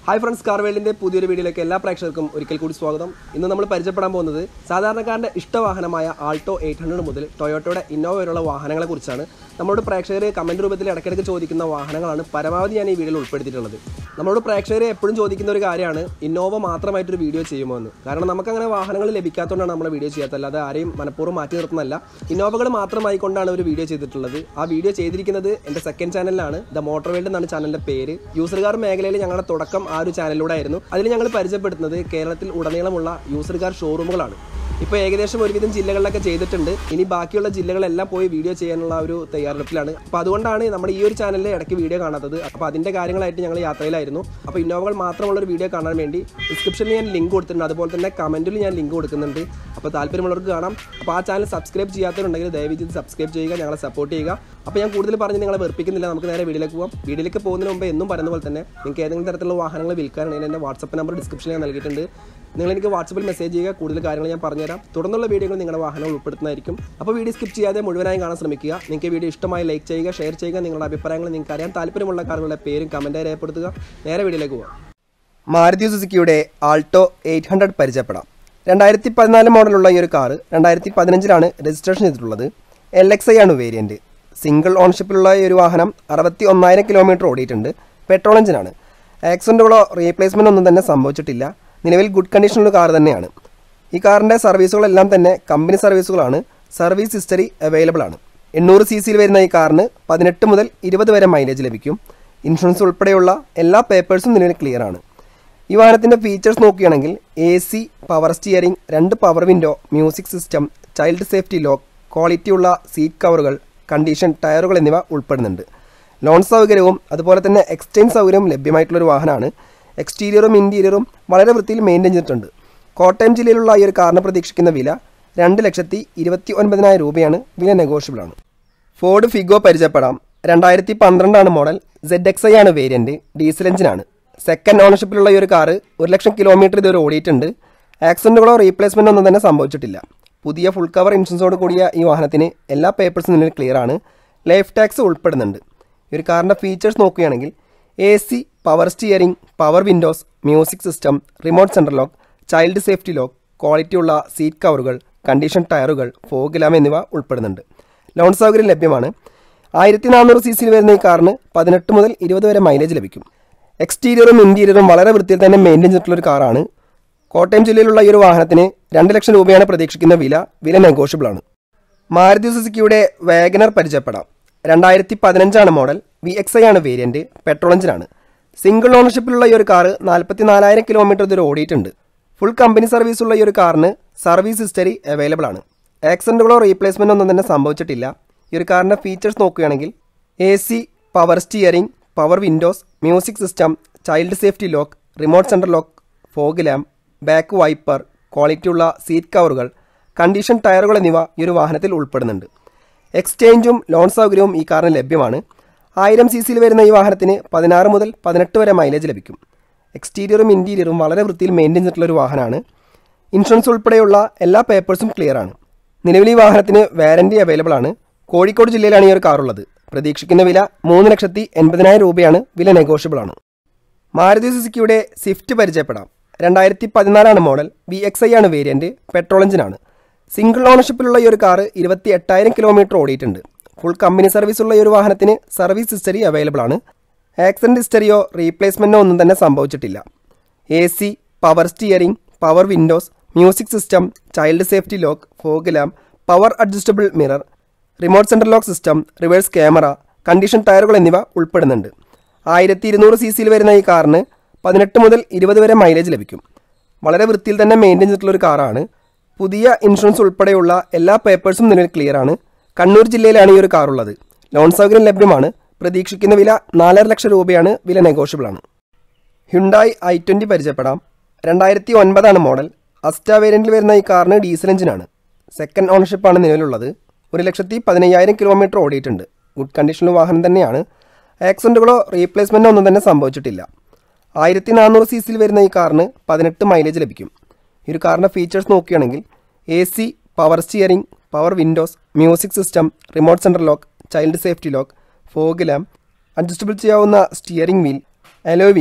hi friends car വേൾഡിന്റെ പുതിയൊരു വീഡിയോയിലേക്ക് എല്ലാ പ്രേക്ഷകർക്കും ഒരിക്കൽ കൂടി സ്വാഗതം ഇന്ന് നമ്മൾ പരിചയപ്പെടാൻ പോകുന്നത് സാധാരണക്കാരന്റെ ഇഷ്ടവാഹനമായ ആൾട്ടോ എയ്റ്റ് ഹൺഡ്രഡ് മുതൽ ടൊയോട്ടോയുടെ ഇന്നോവ വരെയുള്ള വാഹനങ്ങളെ കുറിച്ചാണ് നമ്മളോട് പ്രേക്ഷകർ കമന്റ് രൂപത്തിൽ ഇടയ്ക്കിടയ്ക്ക് ചോദിക്കുന്ന വാഹനങ്ങളാണ് പരമാവധി ഞാൻ ഈ വീഡിയോയിൽ ഉൾപ്പെടുത്തിയിട്ടുള്ളത് നമ്മളോട് പ്രേക്ഷകർ എപ്പോഴും ചോദിക്കുന്ന ഒരു കാര്യമാണ് ഇന്നോവ മാത്രമായിട്ടൊരു വീഡിയോ ചെയ്യുമോ എന്ന് കാരണം നമുക്കങ്ങനെ വാഹനങ്ങൾ ലഭിക്കാത്തതുകൊണ്ടാണ് നമ്മൾ വീഡിയോ ചെയ്യാത്തത് അല്ലാതെ ആരെയും മനഃപൂർവ്വം മാറ്റി നിർത്തുന്നതല്ല ഇന്നോവകൾ മാത്രമായി കൊണ്ടാണ് ഒരു വീഡിയോ ചെയ്തിട്ടുള്ളത് ആ വീഡിയോ ചെയ്തിരിക്കുന്നത് എൻ്റെ സെക്കൻഡ് ചാനലിലാണ് ദ മോട്ടോർ വേൾഡ് എന്നാണ് ചാനലിന്റെ പേര് യൂസർ കാർ മേഖലയിൽ ഞങ്ങളുടെ തുടക്കം ആ ഒരു ചാനലിലൂടെ ആയിരുന്നു അതിൽ ഞങ്ങൾ പരിചയപ്പെടുത്തുന്നത് കേരളത്തിൽ ഉടനീളമുള്ള യൂസർ കാർ ഷോറൂമുകളാണ് ഇപ്പോൾ ഏകദേശം ഒരുവിധം ജില്ലകളിലൊക്കെ ചെയ്തിട്ടുണ്ട് ഇനി ബാക്കിയുള്ള ജില്ലകളെല്ലാം പോയി വീഡിയോ ചെയ്യാനുള്ള ഒരു തയ്യാറെടുപ്പിലാണ് അപ്പോൾ അതുകൊണ്ടാണ് നമ്മുടെ ഈ ഒരു ചാനലിൽ ഇടയ്ക്ക് വീഡിയോ കാണാത്തത് അപ്പോൾ അതിൻ്റെ കാര്യങ്ങളായിട്ട് ഞങ്ങൾ യാത്രയിലായിരുന്നു അപ്പോൾ ഇന്നോവകൾ മാത്രമുള്ള ഒരു വീഡിയോ കാണാൻ വേണ്ടി ഡിസ്ക്രിപ്ഷനിൽ ഞാൻ ലിങ്ക് കൊടുത്തിട്ടുണ്ട് അതുപോലെ തന്നെ കമൻറ്റിൽ ഞാൻ ലിങ്ക് കൊടുക്കുന്നുണ്ട് അപ്പോൾ താല്പര്യമുള്ളവർക്ക് കാണാം അപ്പോൾ ആ ചാനൽ സബ്സ്ക്രൈബ് ചെയ്യാത്തവരുണ്ടെങ്കിൽ ദയവ് ചെയ്ത് സബ്സ്ക്രൈബ് ചെയ്യുക ഞങ്ങളെ സപ്പോർട്ട് ചെയ്യുക അപ്പോൾ ഞാൻ കൂടുതൽ പറഞ്ഞ് നിങ്ങളെ വെറുപ്പിക്കുന്നില്ല നമുക്ക് നേരെ വീഡിയോയിലേക്ക് പോകാം വീഡിയോയിലേക്ക് പോകുന്നതിന് മുമ്പ് എന്നും പറയുന്ന പോലെ തന്നെ നിങ്ങൾക്ക് ഏതെങ്കിലും തരത്തിലുള്ള വാഹനങ്ങൾ വിൽക്കാനാണെങ്കിൽ എൻ്റെ വാട്സപ്പ് നമ്പർ ഡിസ്ക്രിപ്ഷനിൽ ഞാൻ നൽകിയിട്ടുണ്ട് നിങ്ങൾ എനിക്ക് വാട്സപ്പിൽ മെസ്സേജ് ചെയ്യുക കൂടുതൽ കാര്യങ്ങൾ ഞാൻ പറഞ്ഞുതരാം തുടർന്നുള്ള വീഡിയോകൾ നിങ്ങളുടെ വാഹനങ്ങൾ ഉൾപ്പെടുത്തുന്നതായിരിക്കും അപ്പോൾ വീഡിയോ സ്കിപ്പ് ചെയ്യാതെ മുഴുവനായി കാണാൻ ശ്രമിക്കുക നിങ്ങൾക്ക് വീഡിയോ ഇഷ്ടമായി ലൈക്ക് ചെയ്യുക ഷെയർ ചെയ്യുക നിങ്ങളുടെ അഭിപ്രായങ്ങൾ നിങ്ങൾക്ക് അറിയാൻ താല്പര്യമുള്ള കാറുകളുടെ പേരും കമൻറ്റായി രേഖപ്പെടുത്തുക നേരെ വീഡിയോയിലേക്ക് പോകാം മാരുതി സുസുക്കിയുടെ ആൾട്ടോ എയ്റ്റ് ഹൺഡ്രഡ് പരിചയപ്പെടാം രണ്ടായിരത്തി പതിനാല് മോഡലുള്ള ഈ ഒരു കാറ് രണ്ടായിരത്തി പതിനഞ്ചിലാണ് രജിസ്ട്രേഷൻ ചെയ്തിട്ടുള്ളത് എൽ എക്സ് ഐ ആണ് വേരിയൻറ്റ് സിംഗിൾ ഓൺഷിപ്പിലുള്ള ഈ ഒരു വാഹനം അറുപത്തി ഒന്നായിരം കിലോമീറ്റർ ഓടിയിട്ടുണ്ട് പെട്രോൾ എഞ്ചിനാണ് ആക്സിഡൻറ്റുകളോ റീപ്ലേസ്മെൻ്റ് ഒന്നും തന്നെ സംഭവിച്ചിട്ടില്ല നിലവിൽ ഗുഡ് കണ്ടീഷനുള്ള കാർ തന്നെയാണ് ഈ കാറിൻ്റെ സർവീസുകളെല്ലാം തന്നെ കമ്പനി സർവീസുകളാണ് സർവീസ് ഹിസ്റ്ററി അവൈലബിൾ ആണ് എണ്ണൂറ് സി സിയിൽ വരുന്ന ഈ കാറിന് പതിനെട്ട് മുതൽ ഇരുപത് വരെ മൈലേജ് ലഭിക്കും ഇൻഷുറൻസ് ഉൾപ്പെടെയുള്ള എല്ലാ പേപ്പേഴ്സും നിലവിൽ ക്ലിയർ ആണ് ഈ വാഹനത്തിൻ്റെ ഫീച്ചേഴ്സ് നോക്കുകയാണെങ്കിൽ എ സി പവർ സ്റ്റിയറിംഗ് രണ്ട് power window music system child safety lock ക്വാളിറ്റിയുള്ള സീറ്റ് കവറുകൾ കണ്ടീഷൻ ടയറുകൾ എന്നിവ ഉൾപ്പെടുന്നുണ്ട് ലോൺ സൗകര്യവും അതുപോലെ തന്നെ എക്സ്ചേഞ്ച് സൗകര്യവും ലഭ്യമായിട്ടുള്ളൊരു വാഹനമാണ് എക്സ്റ്റീരിയറും ഇൻറ്റീരിയറും വളരെ വൃത്തിയിൽ മെയിൻറ്റെയിൻ ചെയ്തിട്ടുണ്ട് കോട്ടയം ജില്ലയിലുള്ള ഈ ഒരു കാറിന് പ്രതീക്ഷിക്കുന്ന വില രണ്ട് ലക്ഷത്തി ഇരുപത്തി ഒൻപതിനായിരം രൂപയാണ് വില നെഗോഷ്യബിൾ ആണ് ഫോർഡ് ഫിഗോ പരിചയപ്പെടാം രണ്ടായിരത്തി പന്ത്രണ്ടാണ് മോഡൽ സെഡ് എക്സ് ഐ ആണ് വേരിയൻറ്റ് ഡീസൽ എഞ്ചിനാണ് സെക്കൻഡ് ഓണർഷിപ്പിലുള്ള ഈ ഒരു കാറ് ഒരു ലക്ഷം കിലോമീറ്റർ ഇതുവരെ ഓടിയിട്ടുണ്ട് ആക്സിഡൻറ്റുകളോ റീപ്ലേസ്മെൻ്റ് ഒന്നും തന്നെ സംഭവിച്ചിട്ടില്ല പുതിയ ഫുൾ കവർ ഇൻഷുറൻസോട് കൂടിയ ഈ വാഹനത്തിന് എല്ലാ പേപ്പേഴ്സും നിലവിൽ ക്ലിയർ ആണ് ലൈഫ് ടാക്സ് ഉൾപ്പെടുന്നുണ്ട് ഈ ഒരു കാറിൻ്റെ ഫീച്ചേഴ്സ് നോക്കുകയാണെങ്കിൽ A C power steering power windows music system remote central lock child safety lock ക്വാളിറ്റിയുള്ള സീറ്റ് കവറുകൾ കണ്ടീഷൻ ടയറുകൾ ഫോഗ് ലാം എന്നിവ ഉൾപ്പെടുന്നുണ്ട് ലോൺ സൗകര്യം ലഭ്യമാണ് ആയിരത്തി നാനൂറ് സി സിയിൽ വരുന്ന ഈ കാറിന് പതിനെട്ട് മുതൽ ഇരുപത് വരെ മൈലേജ് ലഭിക്കും എക്സ്റ്റീരിയറും ഇൻറ്റീരിയറും വളരെ വൃത്തിയിൽ തന്നെ മെയിൻറ്റെയിൻ ചെയ്തിട്ടുള്ള ഒരു കാറാണ് കോട്ടയം ജില്ലയിലുള്ള ഈ ഒരു വാഹനത്തിന് രണ്ട് ലക്ഷം രൂപയാണ് പ്രതീക്ഷിക്കുന്ന വില വില നെഗോഷ്യബിൾ ആണ് മാരുതി സുസുക്കിയുടെ വാഗനർ പരിചയപ്പെടാം രണ്ടായിരത്തി പതിനഞ്ചാണ് മോഡൽ വി എക്സ് ഐ ആണ് വേരിയൻറ്റ് പെട്രോൾ എഞ്ചിനാണ് സിംഗിൾ ഓണർഷിപ്പിലുള്ള ഈ ഒരു കാറ് നാൽപ്പത്തി നാലായിരം കിലോമീറ്റർ ദൂരം ഓടിയിട്ടുണ്ട് ഫുൾ കമ്പനി സർവീസ് ഉള്ള ഈ ഒരു കാറിന് സർവീസ് ഹിസ്റ്ററി അവൈലബിൾ ആണ് ആക്സിഡൻറ്റുകളോ റീപ്ലേസ്മെൻ്റ് ഒന്നും തന്നെ സംഭവിച്ചിട്ടില്ല ഈ ഒരു കാറിൻ്റെ ഫീച്ചേഴ്സ് നോക്കുകയാണെങ്കിൽ A C power steering power windows music system child safety lock remote central lock fog lamp back wiper ക്വാളിറ്റിയുള്ള സീറ്റ് കവറുകൾ കണ്ടീഷൻ ടയറുകൾ എന്നിവ ഈ ഒരു വാഹനത്തിൽ ഉൾപ്പെടുന്നുണ്ട് എക്സ്ചേഞ്ചും ലോൺ സൗകര്യവും ഈ കാറിന് ലഭ്യമാണ് ആയിരം സി സിയിൽ വരുന്ന ഈ വാഹനത്തിന് പതിനാറ് മുതൽ പതിനെട്ട് വരെ മൈലേജ് ലഭിക്കും എക്സ്റ്റീരിയറും ഇൻറ്റീരിയറും വളരെ വൃത്തിയിൽ മെയിൻറ്റെയിൻ ചെയ്തിട്ടുള്ള ഒരു വാഹനമാണ് ഇൻഷുറൻസ് ഉൾപ്പെടെയുള്ള എല്ലാ പേപ്പേഴ്സും ക്ലിയർ ആണ് നിലവിൽ ഈ വാഹനത്തിന് വാറൻറ്റി അവൈലബിൾ ആണ് കോഴിക്കോട് ജില്ലയിലാണ് ഈ ഒരു കാറുള്ളത് പ്രതീക്ഷിക്കുന്ന വില മൂന്ന് ലക്ഷത്തി എൺപതിനായിരം രൂപയാണ് വില നെഗോഷ്യബിൾ ആണ് മാരുതി സുസുക്കിയുടെ സ്വിഫ്റ്റ് പരിചയപ്പെടാം രണ്ടായിരത്തി പതിനാലാണ് മോഡൽ വി എക്സ് ഐ ആണ് വേരിയൻറ്റ് പെട്രോൾ എഞ്ചിനാണ് സിംഗിൾ ഓണർഷിപ്പിലുള്ള ഈ ഒരു കാറ് ഇരുപത്തി എട്ടായിരം കിലോമീറ്റർ ഓടിയിട്ടുണ്ട് ഫുൾ കമ്പനി സർവീസ് ഉള്ള ഈ ഒരു വാഹനത്തിന് സർവീസ് ഹിസ്റ്ററി അവൈലബിൾ ആണ് ആക്സിഡൻറ്റ് ഹിസ്റ്ററിയോ റീപ്ലേസ്മെൻറ്റോ ഒന്നും തന്നെ സംഭവിച്ചിട്ടില്ല A C power steering power windows music system child safety lock fog lamp power adjustable mirror remote central lock system reverse camera condition ടയറുകൾ എന്നിവ ഉൾപ്പെടുന്നുണ്ട് ആയിരത്തി ഇരുന്നൂറ് സി സിയിൽ വരുന്ന ഈ കാറിന് പതിനെട്ട് മുതൽ ഇരുപത് വരെ മൈലേജ് ലഭിക്കും വളരെ വൃത്തിയിൽ തന്നെ മെയിൻറ്റെയിൻ ചെയ്തിട്ടുള്ള ഒരു കാറാണ് പുതിയ ഇൻഷുറൻസ് ഉൾപ്പെടെയുള്ള എല്ലാ പേപ്പേഴ്സും നിലവിൽ ക്ലിയർ ആണ് കണ്ണൂർ ജില്ലയിലാണ് ഈ ഒരു കാറുള്ളത് ലോൺ സൗകര്യം ലഭ്യമാണ് പ്രതീക്ഷിക്കുന്ന വില നാലര ലക്ഷം രൂപയാണ് വില നെഗോഷ്യബിൾ ആണ് ഹ്യുണ്ടായി ഐ ട്വൻ്റി പരിചയപ്പെടാം രണ്ടായിരത്തി ഒൻപതാണ് മോഡൽ അസ്റ്റ വേരിയൻറ്റിൽ വരുന്ന ഈ കാറിന് ഡീസൽ എഞ്ചിനാണ് സെക്കൻഡ് ഓണർഷിപ്പാണ് നിലവിലുള്ളത് ഒരു ലക്ഷത്തി പതിനയ്യായിരം കിലോമീറ്റർ ഓടിയിട്ടുണ്ട് ഗുഡ് കണ്ടീഷനിൽ വാഹനം തന്നെയാണ് ആക്സിഡൻറ്റുകളോ റീപ്ലേസ്മെൻറ്റോ ഒന്നും തന്നെ സംഭവിച്ചിട്ടില്ല ആയിരത്തി നാനൂറ് സി സിയിൽ വരുന്ന ഈ കാറിന് പതിനെട്ട് മൈലേജ് ലഭിക്കും ഈ ഒരു കാറിൻ്റെ ഫീച്ചേഴ്സ് നോക്കുകയാണെങ്കിൽ A C power steering power windows music system remote central lock child safety lock fog lamp adjustable ചെയ്യാവുന്ന steering wheel alloy wheels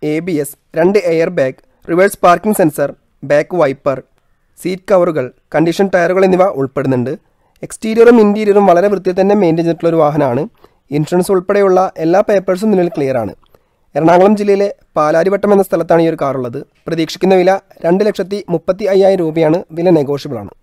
A B S രണ്ട് air bag reverse parking sensor back wiper seat കവറുകൾ condition ടയറുകൾ എന്നിവ ഉൾപ്പെടുന്നുണ്ട് എക്സ്റ്റീരിയറും ഇൻറ്റീരിയറും വളരെ വൃത്തിയിൽ തന്നെ മെയിൻറ്റെയിൻ ചെയ്തിട്ടുള്ള ഒരു വാഹനമാണ് ഇൻഷുറൻസ് ഉൾപ്പെടെയുള്ള എല്ലാ പേപ്പേഴ്സും നിലവിൽ ക്ലിയർ ആണ് എറണാകുളം ജില്ലയിലെ പാലാരിവട്ടം എന്ന സ്ഥലത്താണ് ഈ ഒരു കാർ ഉള്ളത് പ്രതീക്ഷിക്കുന്ന വില രണ്ട് ലക്ഷത്തി മുപ്പത്തി അയ്യായിരം രൂപയാണ് വില നെഗോഷ്യബിൾ ആണ്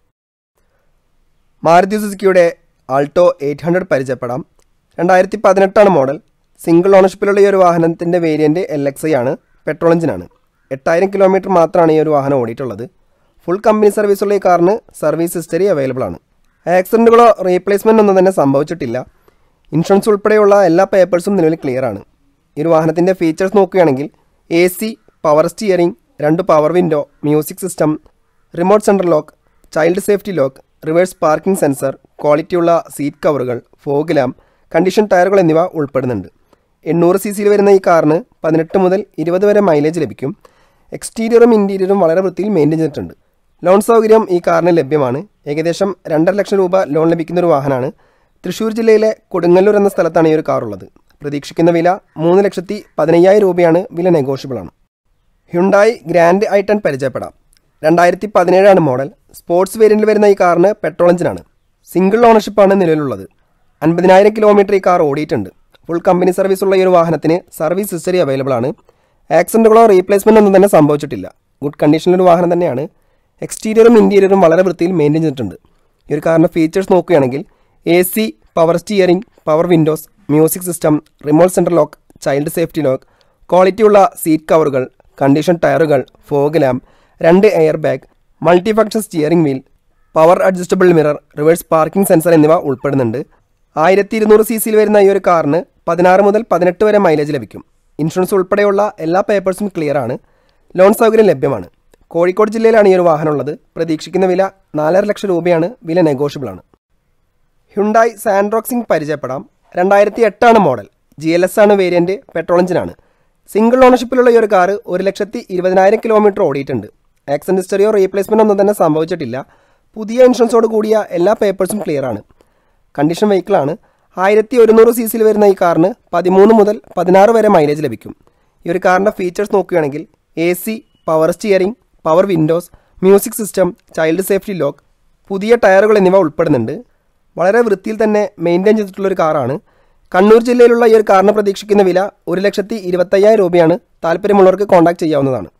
മാരുതി സുസുക്കിയുടെ ആൾട്ടോ എയ്റ്റ് ഹൺഡ്രഡ് പരിചയപ്പെടാം രണ്ടായിരത്തി പതിനെട്ടാണ് മോഡൽ സിംഗിൾ ഓണർഷിപ്പിലുള്ള ഈ ഒരു വാഹനത്തിൻ്റെ വേരിയൻറ്റ് എൽ എക്സ് ഐ ആണ് പെട്രോൾ എഞ്ചിനാണ് എട്ടായിരം കിലോമീറ്റർ മാത്രമാണ് ഈ ഒരു വാഹനം ഓടിയിട്ടുള്ളത് ഫുൾ കമ്പനി സർവീസുള്ള ഈ കാറിന് സർവീസ് ഹിസ്റ്ററി അവൈലബിൾ ആണ് ആക്സിഡൻറ്റുകളോ റീപ്ലേസ്മെൻ്റ് ഒന്നും തന്നെ സംഭവിച്ചിട്ടില്ല ഇൻഷുറൻസ് ഉൾപ്പെടെയുള്ള എല്ലാ പേപ്പേഴ്സും നിലവിൽ ക്ലിയർ ആണ് ഈ ഒരു വാഹനത്തിൻ്റെ ഫീച്ചേഴ്സ് നോക്കുകയാണെങ്കിൽ എ സി പവർ സ്റ്റിയറിംഗ് രണ്ട് power window music system remote centre lock child safety lock reverse parking sensor ക്വാളിറ്റിയുള്ള സീറ്റ് കവറുകൾ ഫോഗ് ലാം കണ്ടീഷൻ ടയറുകൾ എന്നിവ ഉൾപ്പെടുന്നുണ്ട് എണ്ണൂറ് സി സിയിൽ വരുന്ന ഈ കാറിന് പതിനെട്ട് മുതൽ ഇരുപത് വരെ മൈലേജ് ലഭിക്കും എക്സ്റ്റീരിയറും ഇൻറ്റീരിയറും വളരെ വൃത്തിയിൽ മെയിൻറ്റെയിൻ ചെയ്തിട്ടുണ്ട് ലോൺ സൗകര്യം ഈ കാറിന് ലഭ്യമാണ് ഏകദേശം രണ്ടര ലക്ഷം രൂപ ലോൺ ലഭിക്കുന്ന ഒരു വാഹനമാണ് തൃശ്ശൂർ ജില്ലയിലെ കൊടുങ്ങല്ലൂർ എന്ന സ്ഥലത്താണ് ഈ ഒരു കാർ ഉള്ളത് പ്രതീക്ഷിക്കുന്ന വില മൂന്ന് ലക്ഷത്തി പതിനയ്യായിരം രൂപയാണ് വില നെഗോഷ്യബിൾ ആണ് ഹ്യുണ്ടായി ഗ്രാൻഡ് ഐ ടെൻ പരിചയപ്പെടാം രണ്ടായിരത്തി പതിനേഴാണ് മോഡൽ സ്പോർട്സ് വേരിയൻറ്റിൽ വരുന്ന ഈ കാറിന് പെട്രോൾ എഞ്ചിനാണ് സിംഗിൾ ഓണർഷിപ്പാണ് നിലവിലുള്ളത് അൻപതിനായിരം കിലോമീറ്റർ ഈ കാർ ഓടിയിട്ടുണ്ട് ഫുൾ കമ്പനി സർവീസ് ഉള്ള ഈ ഒരു വാഹനത്തിന് സർവീസ് ഹിസ്റ്ററി അവൈലബിൾ ആണ് ആക്സിഡൻറ്റുകളോ റീപ്ലേസ്മെൻ്റ് ഒന്നും തന്നെ സംഭവിച്ചിട്ടില്ല ഗുഡ് കണ്ടീഷനിലൊരു വാഹനം തന്നെയാണ് എക്സ്റ്റീരിയറും ഇൻറ്റീരിയറും വളരെ വൃത്തിയിൽ മെയിൻറ്റെയിൻ ചെയ്തിട്ടുണ്ട് ഈ ഒരു കാറിൻ്റെ ഫീച്ചേഴ്സ് നോക്കുകയാണെങ്കിൽ A C power steering power windows music system remote centre lock child safety lock ക്വാളിറ്റിയുള്ള സീറ്റ് കവറുകൾ കണ്ടീഷൻ ടയറുകൾ ഫോഗ് ലാമ്പ് രണ്ട് air bag multi function steering wheel power adjustable mirror reverse parking sensor എന്നിവ ഉൾപ്പെടുന്നുണ്ട് ആയിരത്തി ഇരുന്നൂറ് C സിയിൽ വരുന്ന ഈ ഒരു കാറിന് പതിനാറ് മുതൽ പതിനെട്ട് വരെ മൈലേജ് ലഭിക്കും ഇൻഷുറൻസ് ഉൾപ്പെടെയുള്ള എല്ലാ പേപ്പേഴ്സും ക്ലിയർ ആണ് ലോൺ സൗകര്യം ലഭ്യമാണ് കോഴിക്കോട് ജില്ലയിലാണ് ഈ ഒരു വാഹനം ഉള്ളത് പ്രതീക്ഷിക്കുന്ന വില നാലര ലക്ഷം രൂപയാണ് വില നെഗോഷ്യബിൾ ആണ് ഹ്യുണ്ടായി സാൻഡ്രോക്സിംഗ് പരിചയപ്പെടാം രണ്ടായിരത്തി എട്ടാണ് മോഡൽ ജി എൽ എസ് ആണ് വേരിയൻറ്റ് പെട്രോൾ എഞ്ചിനാണ് സിംഗിൾ ഓണർഷിപ്പിലുള്ള ഈ ഒരു കാറ് ഒരു ലക്ഷത്തി ഇരുപതിനായിരം കിലോമീറ്റർ ഓടിയിട്ടുണ്ട് ആക്സിഡൻറ്റ് ഹിസ്റ്ററിയോ റീപ്ലേസ്മെൻ്റ് ഒന്നും തന്നെ സംഭവിച്ചിട്ടില്ല പുതിയ ഇൻഷുറൻസോട് കൂടിയ എല്ലാ പേപ്പേഴ്സും ക്ലിയർ ആണ് കണ്ടീഷൻ വെഹിക്കിളാണ് ആയിരത്തി ഒരുന്നൂറ് സി സിയിൽ വരുന്ന ഈ കാറിന് പതിമൂന്ന് മുതൽ പതിനാറ് വരെ മൈലേജ് ലഭിക്കും ഈ ഒരു കാറിൻ്റെ ഫീച്ചേഴ്സ് നോക്കുകയാണെങ്കിൽ A C power steering power windows music system child safety lock പുതിയ ടയറുകൾ എന്നിവ ഉൾപ്പെടുന്നുണ്ട് വളരെ വൃത്തിയിൽ തന്നെ മെയിൻറ്റെയിൻ ചെയ്തിട്ടുള്ള ഒരു കാറാണ് കണ്ണൂർ ജില്ലയിലുള്ള ഈ ഒരു കാറിന് പ്രതീക്ഷിക്കുന്ന വില ഒരു ലക്ഷത്തി ഇരുപത്തയ്യായിരം രൂപയാണ് താല്പര്യമുള്ളവർക്ക് കോൺടാക്ട് ചെയ്യാവുന്നതാണ്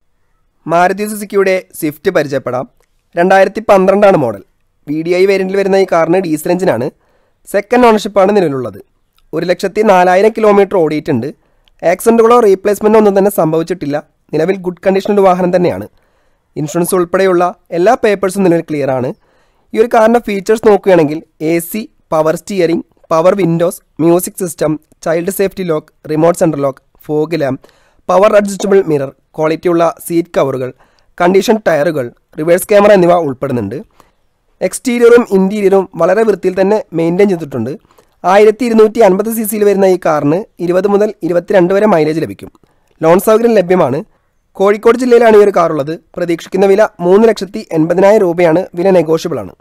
മാരുതി സുസുക്കിയുടെ സ്വിഫ്റ്റ് പരിചയപ്പെടാം രണ്ടായിരത്തി പന്ത്രണ്ടാണ് മോഡൽ വി ഡി ഐ വേരിയൻറ്റിൽ വരുന്ന ഈ കാറിന് ഡീസൽ എഞ്ചിനാണ് സെക്കൻഡ് ഓണർഷിപ്പാണ് നിലവിലുള്ളത് ഒരു ലക്ഷത്തി നാലായിരം കിലോമീറ്റർ ഓടിയിട്ടുണ്ട് ആക്സിഡൻറ്റുകളോ റീപ്ലേസ്മെൻറ്റോ ഒന്നും തന്നെ സംഭവിച്ചിട്ടില്ല നിലവിൽ ഗുഡ് കണ്ടീഷനുള്ള വാഹനം തന്നെയാണ് ഇൻഷുറൻസ് ഉൾപ്പെടെയുള്ള എല്ലാ പേപ്പേഴ്സും നിലവിൽ ക്ലിയർ ആണ് ഈ ഒരു കാറിൻ്റെ ഫീച്ചേഴ്സ് നോക്കുകയാണെങ്കിൽ A C power steering power windows music system child safety lock remote centre lock fog lamp power adjustable mirror ക്വാളിറ്റിയുള്ള സീറ്റ് കവറുകൾ കണ്ടീഷൻ ടയറുകൾ റിവേഴ്സ് ക്യാമറ എന്നിവ ഉൾപ്പെടുന്നുണ്ട് എക്സ്റ്റീരിയറും ഇൻറ്റീരിയറും വളരെ വൃത്തിയിൽ തന്നെ മെയിൻറ്റെയിൻ ചെയ്തിട്ടുണ്ട് ആയിരത്തി ഇരുന്നൂറ്റി അൻപത് സി സിയിൽ വരുന്ന ഈ കാറിന് ഇരുപത് മുതൽ ഇരുപത്തിരണ്ട് വരെ മൈലേജ് ലഭിക്കും ലോൺ സൗകര്യം ലഭ്യമാണ് കോഴിക്കോട് ജില്ലയിലാണ് ഈ ഒരു കാർ ഉള്ളത് പ്രതീക്ഷിക്കുന്ന വില മൂന്ന് ലക്ഷത്തി എൺപതിനായിരം രൂപയാണ് വില നെഗോഷ്യബിൾ ആണ്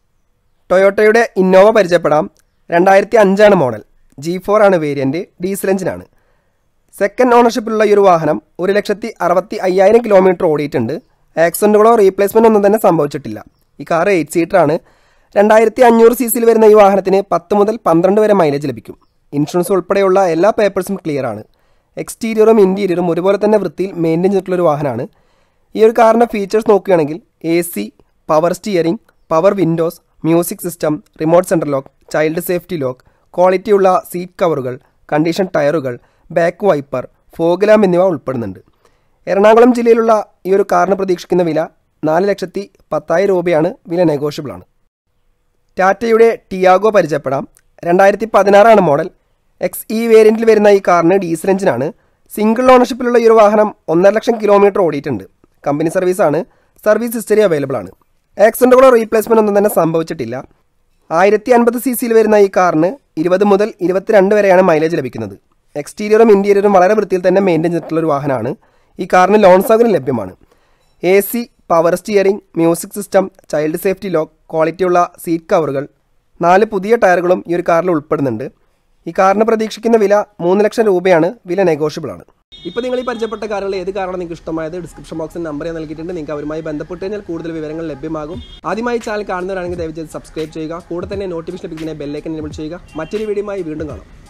ടൊയോട്ടയുടെ ഇന്നോവ പരിചയപ്പെടാം രണ്ടായിരത്തി അഞ്ചാണ് മോഡൽ ജി ഫോർ ആണ് വേരിയൻറ്റ് ഡീസൽ എഞ്ചിനാണ് സെക്കൻഡ് ഓണർഷിപ്പിലുള്ള ഈ ഒരു വാഹനം ഒരു ലക്ഷത്തി അറുപത്തി അയ്യായിരം കിലോമീറ്റർ ഓടിയിട്ടുണ്ട് ആക്സിഡൻറ്റുകളോ റീപ്ലേസ്മെൻ്റ് ഒന്നും തന്നെ സംഭവിച്ചിട്ടില്ല ഈ കാർ എയ്റ്റ് സീറ്ററാണ് രണ്ടായിരത്തി അഞ്ഞൂറ് സി സിയിൽ വരുന്ന ഈ വാഹനത്തിന് പത്ത് മുതൽ പന്ത്രണ്ട് വരെ മൈലേജ് ലഭിക്കും ഇൻഷുറൻസ് ഉൾപ്പെടെയുള്ള എല്ലാ പേപ്പേഴ്സും ക്ലിയർ ആണ് എക്സ്റ്റീരിയറും ഇൻറ്റീരിയറും ഒരുപോലെ തന്നെ വൃത്തിയിൽ മെയിൻറ്റെയിൻ ചെയ്തിട്ടുള്ളൊരു വാഹനമാണ് ഈ ഒരു കാറിൻ്റെ ഫീച്ചേഴ്സ് നോക്കുകയാണെങ്കിൽ A C power steering power windows music system remote centre lock child safety lock ക്വാളിറ്റിയുള്ള സീറ്റ് കവറുകൾ കണ്ടീഷൻ ടയറുകൾ ബാക്ക് വൈപ്പർ ഫോഗ് ലാമ്പ് എന്നിവ ഉൾപ്പെടുന്നുണ്ട് എറണാകുളം ജില്ലയിലുള്ള ഈ ഒരു കാറിന് പ്രതീക്ഷിക്കുന്ന വില നാല് ലക്ഷത്തി പത്തായിരം രൂപയാണ് വില നെഗോഷ്യബിൾ ആണ് ടാറ്റയുടെ ടിയാഗോ പരിചയപ്പെടാം രണ്ടായിരത്തി പതിനാറാണ് മോഡൽ എക്സ് ഇ വേരിയൻറ്റിൽ വരുന്ന ഈ കാറിന് ഡീസൽ എഞ്ചിനാണ് സിംഗിൾ ഓണർഷിപ്പിലുള്ള ഈ ഒരു വാഹനം ഒന്നര ലക്ഷം കിലോമീറ്റർ ഓടിയിട്ടുണ്ട് കമ്പനി സർവീസാണ് സർവീസ് ഹിസ്റ്ററി അവൈലബിൾ ആണ് ആക്സിഡൻറ്റുകളോ റീപ്ലേസ്മെൻ്റ് ഒന്നും തന്നെ സംഭവിച്ചിട്ടില്ല ആയിരത്തി അൻപത് സി സിയിൽ വരുന്ന ഈ കാറിന് ഇരുപത് മുതൽ ഇരുപത്തിരണ്ട് വരെയാണ് മൈലേജ് ലഭിക്കുന്നത് എക്സ്റ്റീരിയറും ഇൻറ്റീരിയറും വളരെ വൃത്തിയിൽ തന്നെ മെയിൻറ്റെയിൻ ചെയ്തിട്ടുള്ള ഒരു വാഹനമാണ് ഈ കാറിന് ലോൺ സൗകര്യം ലഭ്യമാണ് A C power steering music system child safety lock ക്വാളിറ്റിയുള്ള സീറ്റ് കവറുകൾ നാല് പുതിയ ടയറുകളും ഈ ഒരു കാറിൽ ഉൾപ്പെടുന്നുണ്ട് ഈ കാറിന് പ്രതീക്ഷിക്കുന്ന വില മൂന്ന് ലക്ഷം രൂപയാണ് വില നെഗോഷ്യബിൾ ആണ് ഇപ്പോൾ നിങ്ങൾ ഈ പരിചയപ്പെട്ട കാറുകൾ ഏത് കാറാണ് നിങ്ങൾക്ക് ഇഷ്ടമായത് ഡിസ്ക്രിപ്ഷൻ ബോക്സിൽ നമ്പർ ഞാൻ നൽകിയിട്ടുണ്ട് നിങ്ങൾക്ക് അവരുമായി ബന്ധപ്പെട്ട് കഴിഞ്ഞാൽ കൂടുതൽ വിവരങ്ങൾ ലഭ്യമാകും ആദ്യമായി ചാനൽ കാണുന്നവരാണെങ്കിൽ ദയവ് ചെയ്ത് സബ്സ്ക്രൈബ് ചെയ്യുക കൂടെ തന്നെ നോട്ടിഫിക്കേഷൻ ലഭിക്കുന്ന ബെല്ലൈക്കൻ എനേബിൾ ചെയ്യുക മറ്റൊരു വീഡിയോയുമായി വീണ്ടും കാണാം